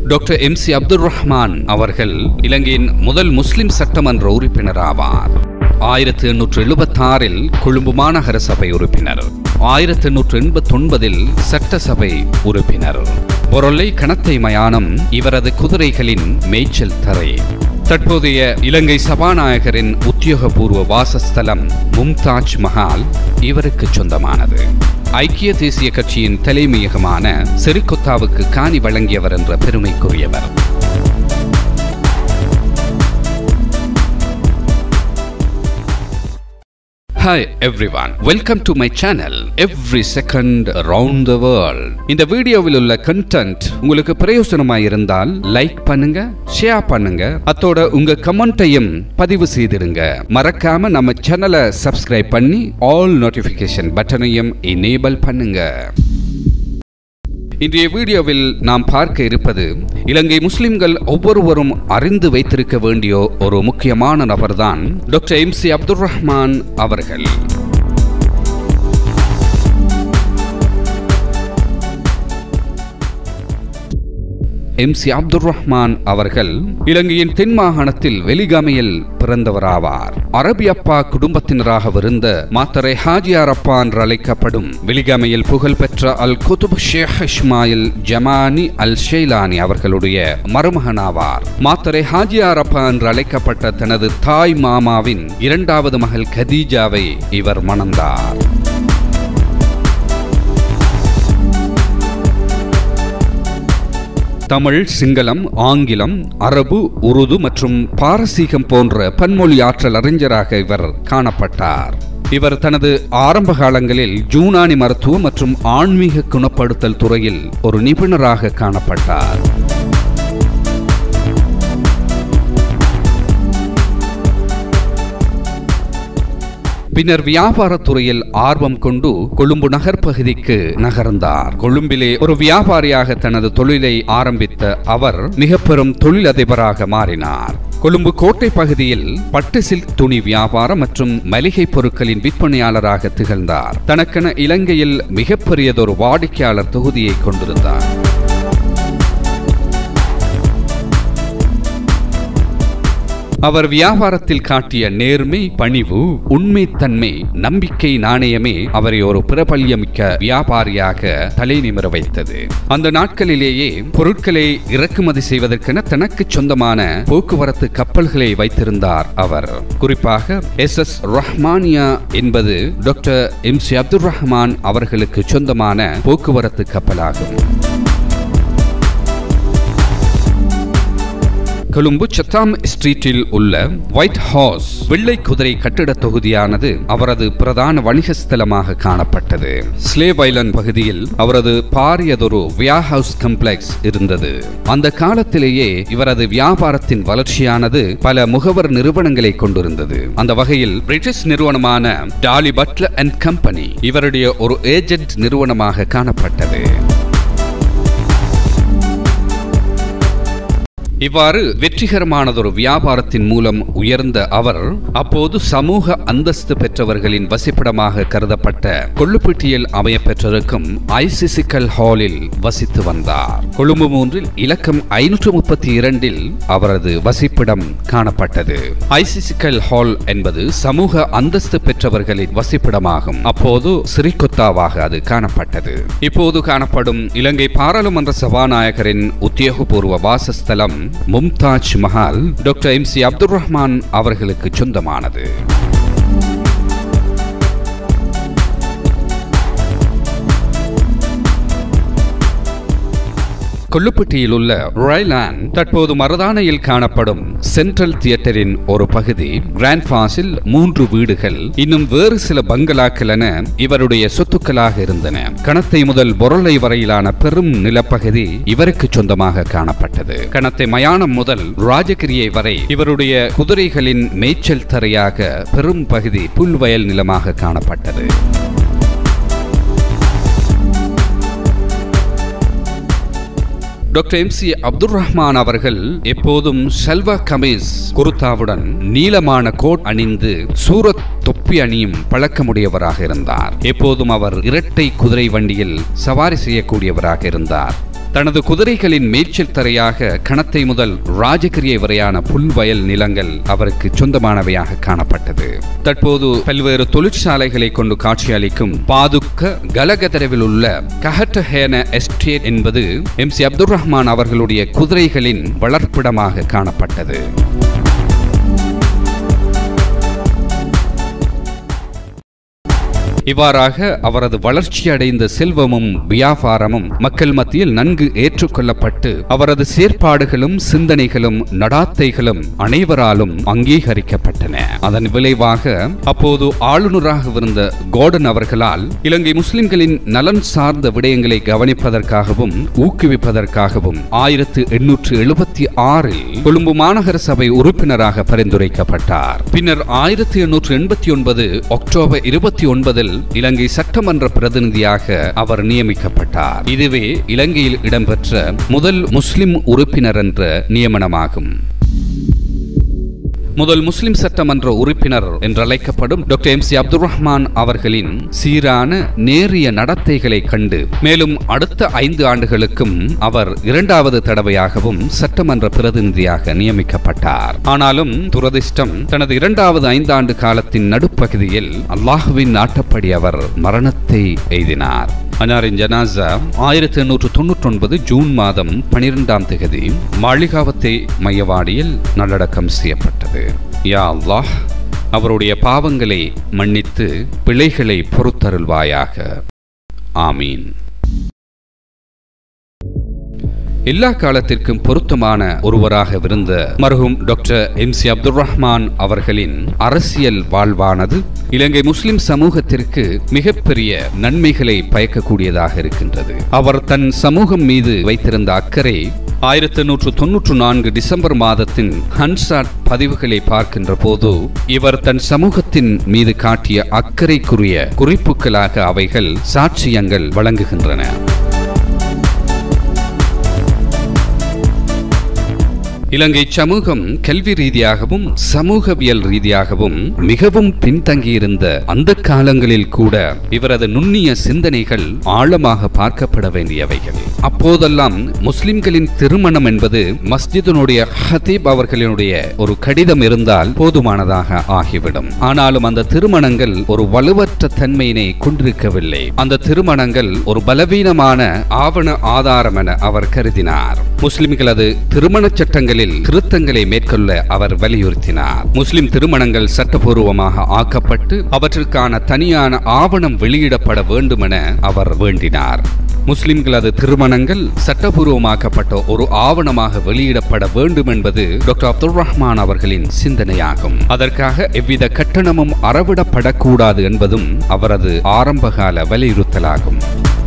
Doctor M C Abdul Rahman அவர்கள் இலங்கையின் முதல் முஸ்லிம் சட்டமன்ற உறுப்பினர் ஆவார் ஆயிரத்தி எண்ணூற்று எழுபத்தாறில் கொழும்பு மாநகர சபை உறுப்பினர் ஆயிரத்தி எண்ணூற்று எண்பத்தொன்பதில் சட்டசபை உறுப்பினர் பொருளை கணத்தை மயானம் இவரது குதிரைகளின் மேய்ச்சல் தரை தற்போதைய இலங்கை சபாநாயகரின் உத்தியோகபூர்வ வாசஸ்தலம் மும்தாஜ் மஹால் இவருக்கு சொந்தமானது ஐக்கிய தேசிய கட்சியின் தலைமையகமான செரிகொத்தாவுக்கு காணி வழங்கியவர் என்ற பெருமைக்குரியவர் Hi everyone, welcome to my channel Every Second Around the World. இந்த வீடியோவில் உள்ள கண்டென்ட் உங்களுக்கு பிரயோசனமாக இருந்தால் லைக் பண்ணுங்க ஷேர் பண்ணுங்க அத்தோட உங்க கமெண்ட்டையும் பதிவு செய்திருங்க மறக்காம நம்ம சேனலை சப்ஸ்கிரைப் பண்ணி ஆல் நோட்டிஃபிகேஷன் பட்டனையும் எனேபிள் பண்ணுங்க இன்றைய வீடியோவில் நாம் பார்க்க இருப்பது இலங்கை முஸ்லிம்கள் ஒவ்வொருவரும் அறிந்து வைத்திருக்க வேண்டிய ஒரு முக்கியமான நபர்தான் doctor M C Abdul Rahman அவர்கள் எம் சி அப்துல் ரஹ்மான் அவர்கள் இலங்கையின் தென் மாகாணத்தில் வெலிகாமையில் பிறந்தவராவார் அரபியப்பா குடும்பத்தினராக இருந்த மாத்தரை ஹாஜியார் அப்பா என்று அழைக்கப்படும் வெலிகாமையில் புகழ்பெற்ற அல் குதுப் ஷேக் இஸ்மாயில் ஜமானி அல் ஷெய்லானி அவர்களுடைய மருமகனாவார் மாத்தரை ஹாஜியார் அப்பா என்று அழைக்கப்பட்ட தனது தாய் மாமாவின் இரண்டாவது மகள் கதீஜாவை இவர் மணந்தார் தமிழ் சிங்களம் ஆங்கிலம் அரபு உருது மற்றும் பாரசீகம் போன்ற பன்மொழி ஆற்றல் அறிஞராக இவர் காணப்பட்டார் இவர் தனது ஆரம்ப காலங்களில் ஜூனானி மருத்துவம் மற்றும் ஆன்மீக குணப்படுத்தல் துறையில் ஒரு நிபுணராக காணப்பட்டார் பின்னர் வியாபாரத் துறையில் ஆர்வம் கொண்டு கொழும்பு நகர் பகுதிக்கு நகர்ந்தார் கொழும்பிலே ஒரு வியாபாரியாக தனது தொழிலை ஆரம்பித்த அவர் மிக பெரும் தொழிலதிபராக மாறினார் கொழும்பு கோட்டை பகுதியில் பட்டு சில்க் துணி வியாபாரம் மற்றும் மளிகை பொருட்களின் விற்பனையாளராக திகழ்ந்தார் தனக்கென இலங்கையில் மிகப்பெரியதொரு வாடிக்கையாளர் தொகுதியை கொண்டிருந்தார் அவர் வியாபாரத்தில் காட்டிய நேர்மை பணிவு உண்மைத்தன்மை நம்பிக்கை நாணயமே அவரை ஒரு பிரபல்யமிக்க வியாபாரியாக தலை நிமிர வைத்தது அந்த நாட்களிலேயே பொருட்களை இறக்குமதி செய்வதற்கென தனக்கு சொந்தமான போக்குவரத்து கப்பல்களை வைத்திருந்தார் அவர் குறிப்பாக எஸ் எஸ் ரஹ்மானியா என்பது doctor M C Abdul Rahman அவர்களுக்கு சொந்தமான போக்குவரத்து கப்பலாகும் கொழும்பு சத்தாம் ஸ்ட்ரீட்டில் உள்ள ஒயிட் ஹவுஸ் வெள்ளை குதிரை கட்டிட தொகுதியானது அவரது பிரதான வணிக ஸ்தலமாக காணப்பட்டது ஸ்லேவ் ஐலண்ட் பகுதியில் அவரது பாரியதொரு வியா ஹவுஸ் கம்ப்ளெக்ஸ் இருந்தது அந்த காலத்திலேயே இவரது வியாபாரத்தின் வளர்ச்சியானது பல முகவர் நிறுவனங்களை கொண்டிருந்தது அந்த வகையில் பிரிட்டிஷ் நிறுவனமான டாலி பட்லர் அண்ட் கம்பெனி இவருடைய ஒரு ஏஜென்ட் நிறுவனமாக காணப்பட்டது இவ்வாறு வெற்றிகரமானதொரு வியாபாரத்தின் மூலம் உயர்ந்த அவர் அப்போது சமூக அந்தஸ்து பெற்றவர்களின் வசிப்பிடமாக கருதப்பட்ட கொள்ளுப்பட்டியில் அமைய பெற்றிருக்கும் ஐசிசிக்கல் ஹாலில் வசித்து வந்தார் கொழும்பு மூன்றில் இலக்கம் ஐநூற்று முப்பத்தி இரண்டில் அவரது வசிப்பிடம் காணப்பட்டது ஐசிசிக்கல் ஹால் என்பது சமூக அந்தஸ்து பெற்றவர்களின் வசிப்பிடமாகும் அப்போது சிறிகொத்தாவாக அது காணப்பட்டது இப்போது காணப்படும் இலங்கை பாராளுமன்ற சபாநாயகரின் உத்தியோகபூர்வ வாசஸ்தலம் Mumtaz Mahal doctor M C Abdul Rahman அவர்களுக்கு சொந்தமானது கொல்லுப்பட்டியில் உள்ள ராய்லாண்ட் தற்போது மருதானையில் காணப்படும் சென்ட்ரல் தியேட்டரின் ஒரு பகுதி கிராண்ட் பாஸில் மூன்று வீடுகள் இன்னும் வேறு சில பங்களாக்கள் என இவருடைய சொத்துக்களாக இருந்தன கணத்தை முதல் பொருளை வரையிலான பெரும் நிலப்பகுதி இவருக்கு சொந்தமாக காணப்பட்டது கணத்தை மயானம் முதல் ராஜகிரியை வரை இவருடைய குதிரைகளின் மேய்ச்சல் தரையாக பெரும் பகுதி புல்வயல் நிலமாக காணப்பட்டது doctor M C Abdul Rahman அவர்கள் எப்போதும் செல்வா கமீஸ் குருத்தாவுடன் நீளமான கோட் அணிந்து சூரத் தொப்பி அணியும் பழக்கமுடையவராக இருந்தார் எப்போதும் அவர் இரட்டை குதிரை வண்டியில் சவாரி செய்யக்கூடியவராக இருந்தார் தனது குதிரைகளின் மேய்ச்சல் தரையாக கணத்தை முதல் ராஜகிரியை வரையான புல்வயல் நிலங்கள் அவருக்கு சொந்தமானவையாக காணப்பட்டது தற்போது பல்வேறு தொழிற்சாலைகளை கொண்டு காட்சியளிக்கும் பாதுக்க கலகதரவில் உள்ள கஹட்டஹேன எஸ்டேட் என்பது எம் சி அப்துல் ரஹ்மான் அவர்களுடைய குதிரைகளின் வளர்ப்பிடமாக காணப்பட்டது இவ்வாறாக அவரது வளர்ச்சியடைந்த செல்வமும் வியாபாரமும் மக்கள் மத்தியில் நன்கு ஏற்றுக்கொள்ளப்பட்டு அவரது செயற்பாடுகளும் சிந்தனைகளும் நடாத்தைகளும் அனைவராலும் அங்கீகரிக்கப்பட்டன அதன் விளைவாக அப்போது ஆளுநராக இருந்த கோர்டன் அவர்களால் இலங்கை முஸ்லிம்களின் நலன் சார்ந்த விடயங்களை கவனிப்பதற்காகவும் ஊக்குவிப்பதற்காகவும் ஆயிரத்து எண்ணூற்று எழுபத்தி ஆறில் கொழும்பு மாநகர சபை உறுப்பினராக பரிந்துரைக்கப்பட்டார் பின்னர் ஆயிரத்தி எண்ணூற்று எண்பத்தி ஒன்பது அக்டோபர் இருபத்தி ஒன்பதில் இலங்கை சட்டமன்ற பிரதிநிதியாக அவர் நியமிக்கப்பட்டார் இதுவே இலங்கையில் இடம்பெற்ற முதல் முஸ்லிம் உறுப்பினர் என்ற நியமனமாகும் முதல் முஸ்லிம் சட்டமன்ற உறுப்பினர் என்றழைக்கப்படும் doctor M C Abdul Rahman அவர்களின் சீரான நேரிய நடத்தைகளை கண்டு மேலும் அடுத்த ஐந்து ஆண்டுகளுக்கும் அவர் இரண்டாவது தடவையாகவும் சட்டமன்ற பிரதிநிதியாக நியமிக்கப்பட்டார் ஆனாலும் துரதிர்ஷ்டம் தனது இரண்டாவது ஐந்தாண்டு காலத்தின் நடுப்பகுதியில் அல்லாஹுவின் நாட்டப்படி அவர் மரணத்தை எய்தினார் அன்னாரின் ஜனாசா ஆயிரத்தி எண்ணூற்று தொன்னூற்றி ஒன்பது ஜூன் மாதம் பனிரெண்டாம் தேதி மாளிகாவத்தை மையவாடியில் நல்லடக்கம் செய்யப்பட்டது யா அல்லாஹ் அவருடைய பாவங்களை மன்னித்து பிழைகளை பொறுத்தருள்வாயாக ஆமீன் எல்லா காலத்திற்கும் பொருத்தமான ஒருவராக இருந்த மருகும் doctor M C Abdul Rahman அவர்களின் அரசியல் வாழ்வானது இலங்கை முஸ்லிம் சமூகத்திற்கு மிகப்பெரிய நன்மைகளை பயக்கக்கூடியதாக இருக்கின்றது அவர் தன் சமூகம் மீது வைத்திருந்த அக்கறை ஆயிரத்தி எண்ணூற்று தொன்னூற்று நான்கு டிசம்பர் மாதத்தின் ஹன்சாட் பதிவுகளை பார்க்கின்ற போது இவர் தன் சமூகத்தின் மீது காட்டிய அக்கறைக்குரிய குறிப்புகளாக அவைகள் சாட்சியங்கள் வழங்குகின்றன இலங்கை சமூகம் கல்வி ரீதியாகவும் சமூகவியல் ரீதியாகவும் மிகவும் பின்தங்கியிருந்த அந்த காலங்களில் கூட இவரது நுண்ணிய சிந்தனைகள் ஆழமாக பார்க்கப்பட வேண்டியவைகள் அப்போதெல்லாம் முஸ்லிம்களின் திருமணம் என்பது மஸ்ஜிதினுடைய ஹதீப் அவர்களினுடைய ஒரு கடிதம் இருந்தால் போதுமானதாக ஆகிவிடும் ஆனாலும் அந்த திருமணங்கள் ஒரு வலுவற்ற தன்மையினை கொண்டிருக்கவில்லை அந்த திருமணங்கள் ஒரு பலவீனமான ஆவண ஆதாரம் என அவர் கருதினார் முஸ்லிம்களது திருமண சட்டங்களில் திருத்தங்களை மேற்கொள்ள அவர் வலியுறுத்தினார் முஸ்லிம் திருமணங்கள் சட்டபூர்வமாக ஆக்கப்பட்டு அவற்றிற்கான தனியான ஆவணம் வெளியிடப்பட வேண்டும் என அவர் வேண்டினார் முஸ்லிம்களது திருமணங்கள் சட்டபூர்வமாக்கப்பட்ட ஒரு ஆவணமாக வெளியிடப்பட வேண்டும் என்பது டாக்டர் அப்துல் ரஹ்மான் அவர்களின் சிந்தனையாகும் அதற்காக எவ்வித கட்டணமும் அறவிடப்படக்கூடாது என்பதும் அவரது ஆரம்பகால வலியுறுத்தலாகும்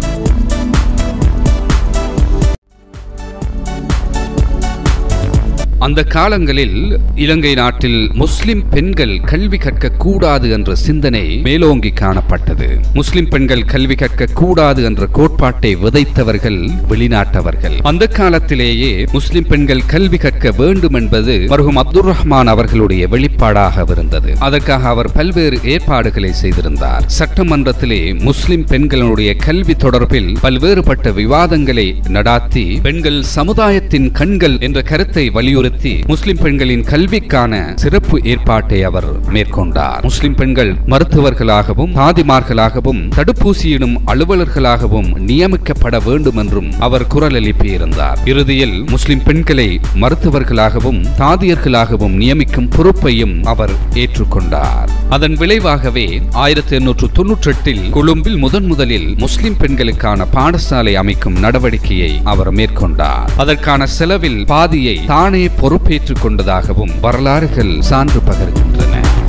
அந்த காலங்களில் இலங்கை நாட்டில் முஸ்லிம் பெண்கள் கல்வி கற்க கூடாது என்ற சிந்தனை மேலோங்கி காணப்பட்டது முஸ்லிம் பெண்கள் கல்வி கற்க கூடாது என்ற கோட்பாட்டை விதைத்தவர்கள் வெளிநாட்டவர்கள் அந்த காலத்திலேயே முஸ்லிம் பெண்கள் கல்வி கற்க வேண்டும் என்பது மருகும் அப்துல் ரஹ்மான் அவர்களுடைய வெளிப்பாடாக இருந்தது அதற்காக அவர் பல்வேறு ஏற்பாடுகளை செய்திருந்தார் சட்டமன்றத்திலே முஸ்லிம் பெண்களுடைய கல்வி தொடர்பில் பல்வேறுபட்ட விவாதங்களை நடாத்தி பெண்கள் சமுதாயத்தின் கண்கள் என்ற கருத்தை வலியுறுத்தி முஸ்லிம் பெண்களின் கல்விக்கான சிறப்பு ஏற்பாட்டை அவர் மேற்கொண்டார் முஸ்லிம் பெண்கள் மருத்துவர்களாகவும் தாதிமார்களாகவும் தடுப்பூசியிடும் அலுவலர்களாகவும் நியமிக்கப்பட வேண்டும் என்றும் அவர் குரல் எழுப்பியிருந்தார் இறுதியில் முஸ்லிம் பெண்களை மருத்துவர்களாகவும் தாதியர்களாகவும் நியமிக்கும் பொறுப்பையும் அவர் ஏற்றுக்கொண்டார் அதன் விளைவாகவே ஆயிரத்தி எண்ணூற்று தொன்னூற்றி எட்டில் கொழும்பில் முதன் முதலில் முஸ்லிம் பெண்களுக்கான பாடசாலை அமைக்கும் நடவடிக்கையை அவர் மேற்கொண்டார் அதற்கான செலவில் பாதியை தானே பொறுப்பேற்றுக் கொண்டதாகவும் வரலாறுகள் சான்று பகர்கின்றன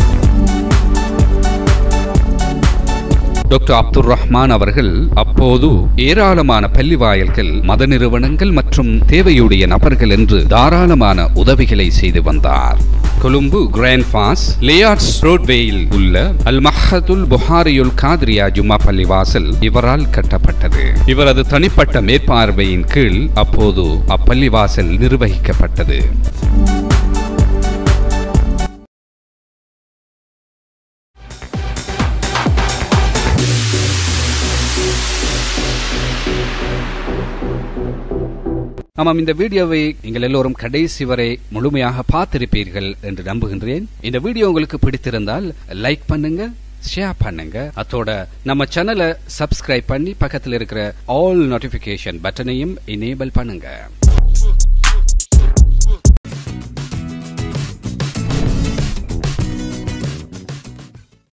டாக்டர் அப்துல் ரஹ்மான் அவர்கள் அப்போது ஏராளமான பள்ளி வாயல்கள் மத நிறுவனங்கள் மற்றும் தேவையுடைய நபர்கள் என்று தாராளமான உதவிகளை செய்து வந்தார் கொழும்பு கிராண்ட் பாஸ் லேயார்ட்ஸ் ரோட்வேயில் உள்ள அல் மஹதுல் புகாரியுல் காத்ரியா ஜும்மா பள்ளிவாசல் இவரால் கட்டப்பட்டது இவரது தனிப்பட்ட மேற்பார்வையின் கீழ் அப்போது அப்பள்ளிவாசல் நிர்வகிக்கப்பட்டது ஆமாம் இந்த வீடியோவை நீங்கள் எல்லோரும் கடைசி வரை முழுமையாக பார்த்திருப்பீர்கள் என்று நம்புகின்றேன் இந்த வீடியோ உங்களுக்கு பிடித்திருந்தால் லைக் பண்ணுங்க ஷேர் பண்ணுங்க அத்தோட நம்ம சேனலை சப்ஸ்கிரைப் பண்ணி பக்கத்தில் இருக்கிற ஆல் நோட்டிபிகேஷன் பட்டனையும் எனேபிள் பண்ணுங்க